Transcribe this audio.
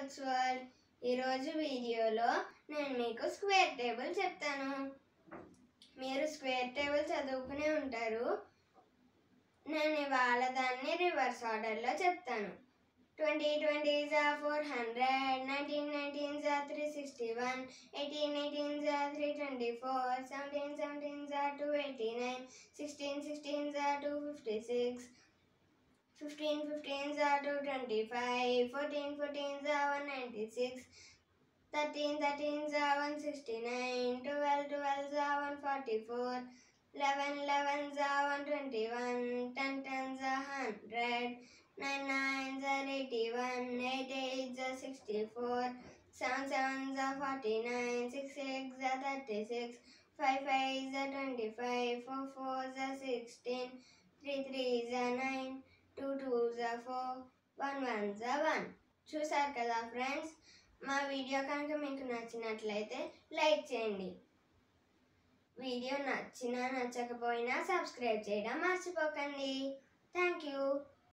clocks world ఈరోజు వీడియోలో నేను మీకు స్క్వేర్ టేబుల్ చెప్తాను మీరు స్క్వేర్ టేబుల్ చదువుకునే ఉంటారు నేను ఇవాళ దాన్ని రివర్స్ ఆర్డర్లో చెప్తాను ట్వంటీ ట్వంటీ జా ఫోర్ హండ్రెడ్ నైన్టీన్ నైన్టీన్ జా three sixty one eighteen eighteen జా three twenty four seventeen seventeen జా two eighty nine sixteen sixteen జా two fifty six fifteen fifteen జా two twenty five fourteen fourteen జా one ninety six thirteen thirteen జా one sixty nine twelve twelve జా one forty four eleven eleven జా one twenty one ten ten జా hundred nine nine జా eighty one eight eight జా sixty four seven seven జా forty nine six six జా thirty six five five జా twenty five four four జా sixteen three three జా nine two two జా four one one జా one చూసారు కదా ఫ్రెండ్స్ మా వీడియో కనుక మీకు నచ్చినట్లయితే లైక్ చేయండి వీడియో నచ్చినా నచ్చకపోయినా సబ్స్క్రైబ్ చేయడం మర్చిపోకండి థ్యాంక్ యూ